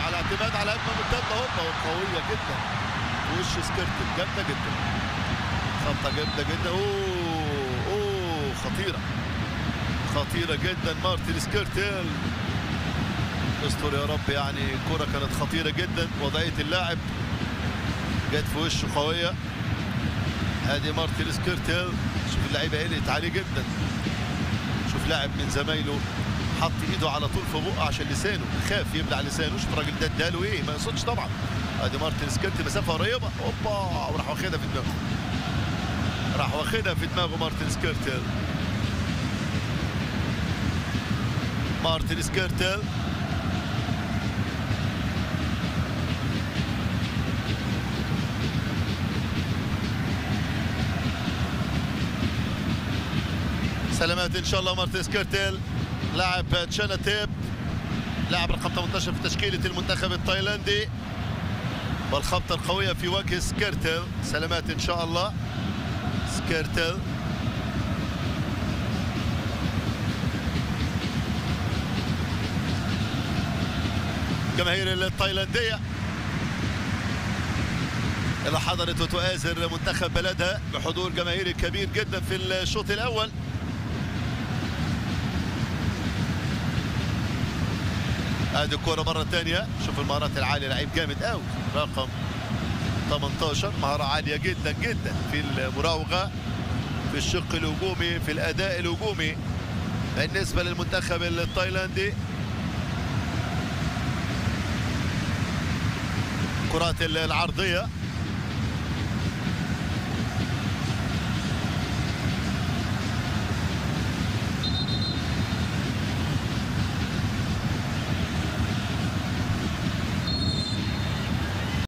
على اعتماد على هجمه مرتده هوبا قويه جدا وش سكرتل جامده جدا خبطه جامده جدا اوه اوه خطيره خطيره جدا مارتن سكرتل استر يا رب يعني الكره كانت خطيره جدا وضعيه اللاعب جت في وشه قويه ادي مارتن سكرتل شوف اللعيبه قلقت عليه جدا شوف لاعب من زمايله حط ايده على طول في بقه عشان لسانه خاف يبلع لسانه شوف الراجل ده اداله ايه ما يقصدش طبعا ادي مارتن سكرت مسافه قريبه اوبا وراح واخدها في دماغه راح واخدها في دماغه مارتن سكرتل مارتن سكرتل سلامات ان شاء الله مارتن سكرتل لاعب تشانا تيب لاعب رقم 18 في تشكيله المنتخب التايلاندي والخبطه القويه في وجه سكرتل سلامات ان شاء الله سكرتل جماهير التايلانديه اللي حضرت وتؤازر منتخب بلدها بحضور جماهيري كبير جدا في الشوط الاول ادي الكرة مرة ثانية شوف المهارات العالية لعيب جامد قوي رقم 18 مهارة عالية جدا جدا في المراوغة في الشق الهجومي في الأداء الهجومي بالنسبة للمنتخب التايلاندي كرات العرضية